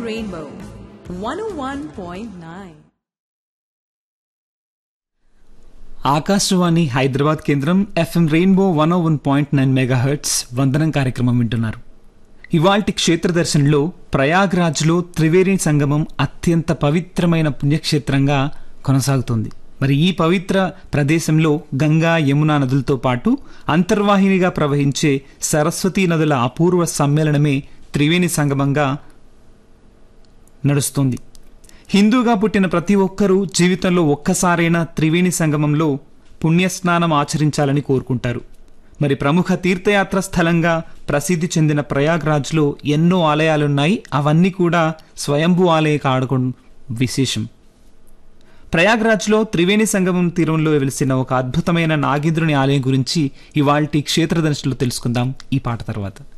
Rainbow 101.9. Akashvani Hyderabad కేంద్రం FM rainbow one O one point nine megahertz వందనం కార్యక్రమం వింటున్నారు ఇవాల్టి క్షేత్ర దర్శనంలో ప్రయాగ్రాజ్లో త్రివేణి సంగమం అత్యంత పవిత్రమైన పుణ్యక్షేత్రంగా కొనసాగుతుంది మరి ఈ పవిత్ర ప్రదేశంలో గంగా యమునా నదులతో పాటు అంతర్వాహినిగా ప్రవహించే సరస్వతీ నదుల అపూర్వ సమ్మేళనమే త్రివేణి సంగమంగా నడుస్తుంది హిందూగా పుట్టిన ప్రతి ఒక్కరూ జీవితంలో ఒక్కసారైనా త్రివేణి సంగమంలో పుణ్యస్నానం ఆచరించాలని కోరుకుంటారు మరి ప్రముఖ తీర్థయాత్ర స్థలంగా ప్రసిద్ధి చెందిన ప్రయాగ్రాజ్లో ఎన్నో ఆలయాలున్నాయి అవన్నీ కూడా స్వయంభూ ఆలయ కాడకం విశేషం ప్రయాగ్రాజ్లో త్రివేణి సంగమం తీరంలో వెలిసిన ఒక అద్భుతమైన నాగేంద్రుని ఆలయం గురించి ఇవాల్టి క్షేత్ర దర్శనంలో తెలుసుకుందాం ఈ పాట తర్వాత